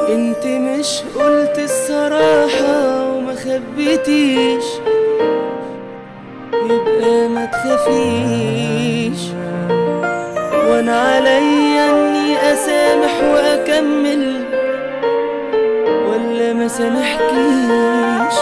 انت مش قلت الصراحة وما خبيتيش يبقى ما تخافيش وانا عليا اني اسامح واكمل ولا ما سامحكيش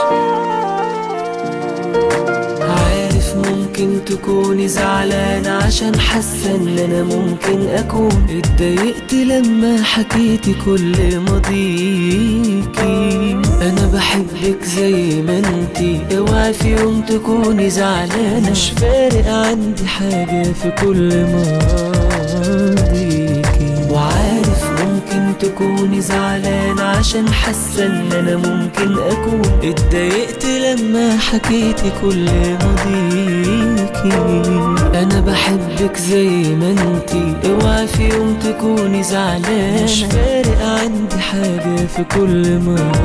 عارف ممكن تكوني زعلانة عشان حاسة ان انا ممكن اكون اتضايقت لما حكيتي كل ماضيكي انا بحبك زي ما انتي اوعي في يوم تكوني زعلانة مش فارق عندي حاجة في كل ماضيكي وعارف ممكن تكوني زعلانة عشان حاسة ان انا ممكن اكون اتضايقت لما حكيتي كل ماضيكي انا بحبك زي ما انتي اوعي في يوم تكوني زعلانة مش فارق عندي حاجة في كل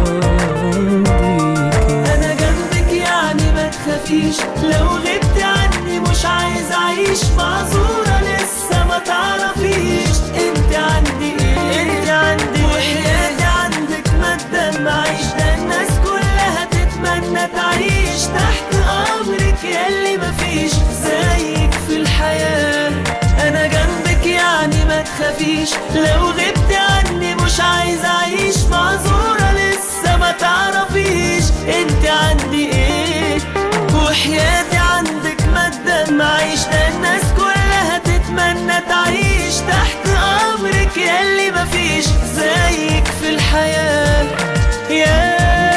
ماضيكي انا جنبك يعني ما تخافيش لو غبت عني مش عايز اعيش معذورة لسه ما تعرفيش انت عندي ايه انت عندي وحياتي عندك ما تدمعيش ده الناس كلها تتمنى تعيش تحت امرك ياللي مفيش زيك في الحياة انا جنبك يعني ما تخافيش لو غبت عني مش عايز اعيش معذورة لسه ما تعرفيش انت عندي ايه وحياتي عندك ما تدمعيش ده الناس كلها تتمنى تعيش تحت امرك ياللي مفيش زيك في الحياة يا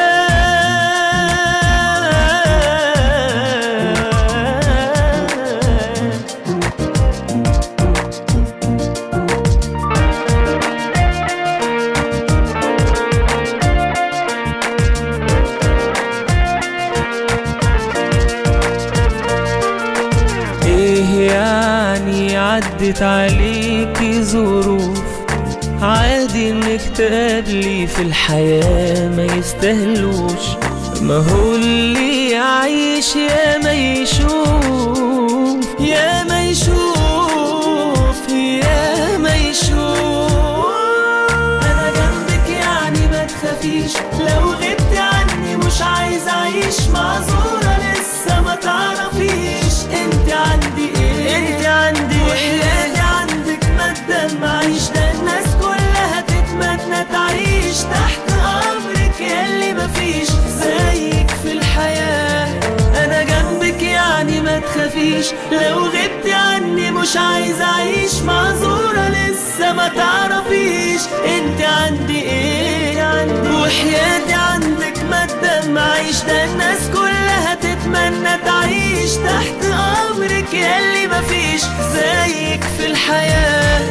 ايه يعني عدت عليكي ظروف عادي انك تقابلي في الحياة ما يستاهلوش ما هو اللي يعيش يا ما يشوف يا ما يشوف يا ما يشوف انا جنبك يعني ما تخافيش لو غبت عني مش عايز اعيش معذورة لسه ما تعرفيش انت عندي ايه انت عندي وحياتي عندك ما تدمعيش ده الناس كلها تتمنى تعيش تحت امرك ياللي مفيش زيك في الحياة انا جنبك يعني ما تخافيش لو غبت عني مش عايز اعيش معذورة لسه ما تعرفيش انت عندي ايه عندي وحياتي عندك ما تدمعيش ده الناس كلها تتمنى تعيش تحت امرك ياللي مفيش زيك في الحياه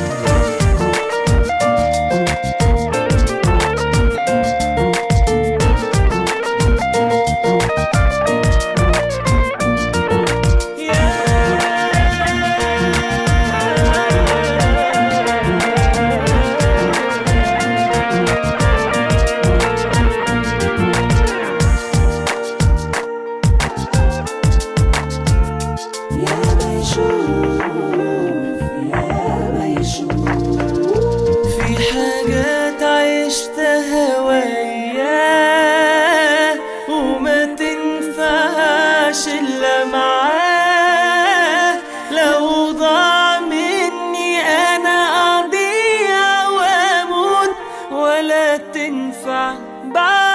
يا ما يشوف يا ما يشوف في حاجات عشتها وياه وما تنفعش الا معاه لو ضاع مني انا اضيع واموت ولا تنفع بعد